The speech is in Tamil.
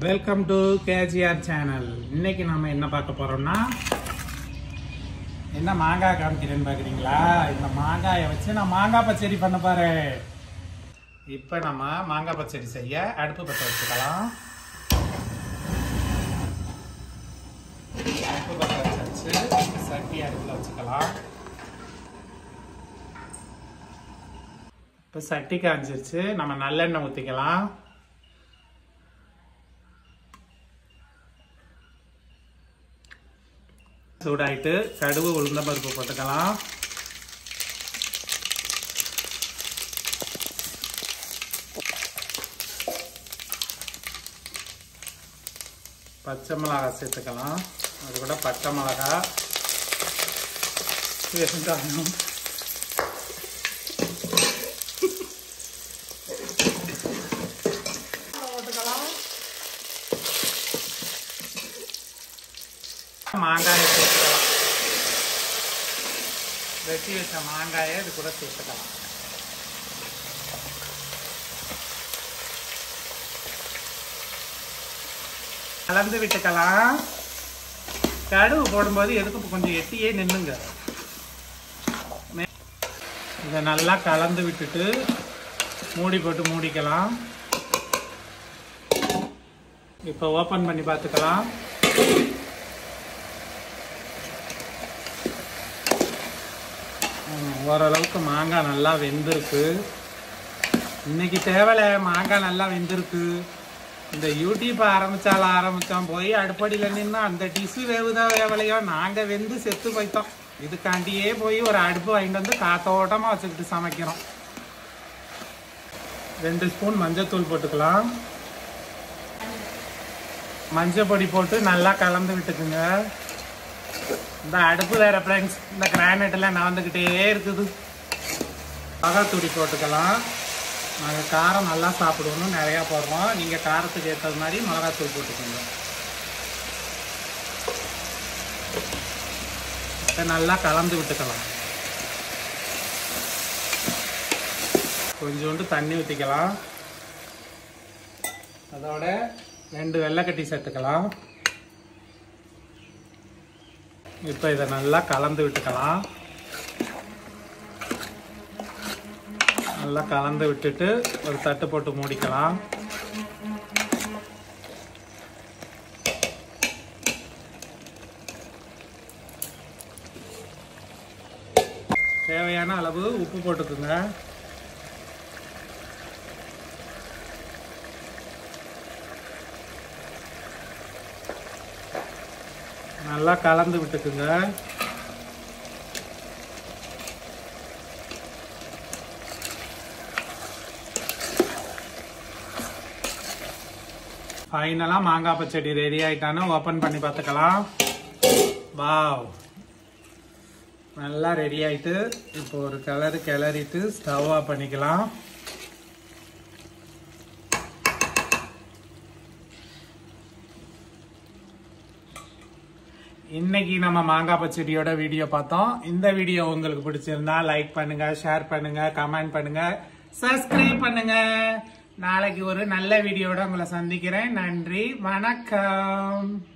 வெல்கம் டு கேஜிஆர் சேனல் இன்னைக்கு நம்ம என்ன பார்க்க போறோம்னா என்ன மாங்காய் காமிக்கிறேன்னு பார்க்குறீங்களா இந்த மாங்காயை வச்சு நான் மாங்காய் பச்சடி பண்ண போறேன் இப்போ நம்ம மாங்காய் பச்சடி செய்ய அடுப்பு பற்ற வச்சுக்கலாம் அடுப்பு பற்ற வச்சு சட்டி அடுப்பில் வச்சுக்கலாம் இப்போ சட்டி காஞ்சிருச்சு நம்ம நல்லெண்ணெய் ஊற்றிக்கலாம் சூடாயிட்டு கடுகு உளுந்த பருப்பு போட்டுக்கலாம் பச்சை மிளகாய் சேர்த்துக்கலாம் அது கூட பச்சை மிளகாய் வெங்காயம் போட்டுக்கலாம் மாங்காயை சேர்த்துக்கலாம் வெட்டி வச்ச மாங்காயை இது கூட சேர்த்துக்கலாம் கலந்து விட்டுக்கலாம் கடுகு போடும்போது எதுக்கு கொஞ்சம் எட்டியே நின்னுங்க மே- இதை நல்லா கலந்து விட்டுட்டு மூடி போட்டு மூடிக்கலாம் இப்போ ஓப்பன் பண்ணி பார்த்துக்கலாம் ம், ஓரளவுக்கு மாங்காய் நல்லா வெந்திருக்கு இன்னைக்கு தேவையில்ல மாங்காய் நல்லா வெந்திருக்கு இந்த யூடியூப் ஆரம்பிச்சால ஆரம்பிச்சோம் போய் அடுப்படியில் நின்று அந்த டிஷ்ஷு வேவுதா வேவலையோ நாங்கள் வெந்து செத்து போய்த்தோம் இதுக்காண்டியே போய் ஒரு அடுப்பு வாங்கிட்டு வந்து காத்தோட்டமாக வச்சுக்கிட்டு சமைக்கிறோம் ரெண்டு ஸ்பூன் மஞ்சத்தூள் போட்டுக்கலாம் மஞ்சள் பொடி போட்டு நல்லா கலந்து விட்டுக்குங்க இந்த அடுப்பு வேற ஃப்ரெண்ட்ஸ் இந்த கிரானைட் எல்லாம் நவந்துக்கிட்டே இருக்குது மிளகாத்தூடி போட்டுக்கலாம் நாங்கள் காரம் நல்லா சாப்பிடுவோம் நிறையா போடுறோம் நீங்கள் காரத்துக்கு ஏற்றது மாதிரி மிளகாத்தூள் போட்டுக்கோங்க இதை நல்லா கலந்து விட்டுக்கலாம் கொஞ்சோண்டு தண்ணி ஊற்றிக்கலாம் அதோட ரெண்டு வெள்ளைக்கட்டி சேர்த்துக்கலாம் இப்போ இதை நல்லா கலந்து விட்டுக்கலாம் நல்லா கலந்து விட்டுட்டு ஒரு தட்டு போட்டு மூடிக்கலாம் தேவையான அளவு உப்பு போட்டுக்குங்க நல்லா கலந்து விட்டுக்குங்க ஃபைனலாக மாங்காய் பச்சடி ரெடி ஆயிட்டான்னு ஓப்பன் பண்ணி பார்த்துக்கலாம் வாவ் நல்லா ரெடி ஆயிட்டு இப்போ ஒரு கலரு கிளறிட்டு ஸ்டவ் ஆஃப் பண்ணிக்கலாம் இன்னைக்கு நம்ம மாங்காய் பச்சடியோட வீடியோ பார்த்தோம் இந்த வீடியோ உங்களுக்கு பிடிச்சிருந்தா லைக் பண்ணுங்க ஷேர் பண்ணுங்க கமெண்ட் பண்ணுங்க சப்ஸ்கிரைப் பண்ணுங்க நாளைக்கு ஒரு நல்ல வீடியோட உங்களை சந்திக்கிறேன் நன்றி வணக்கம்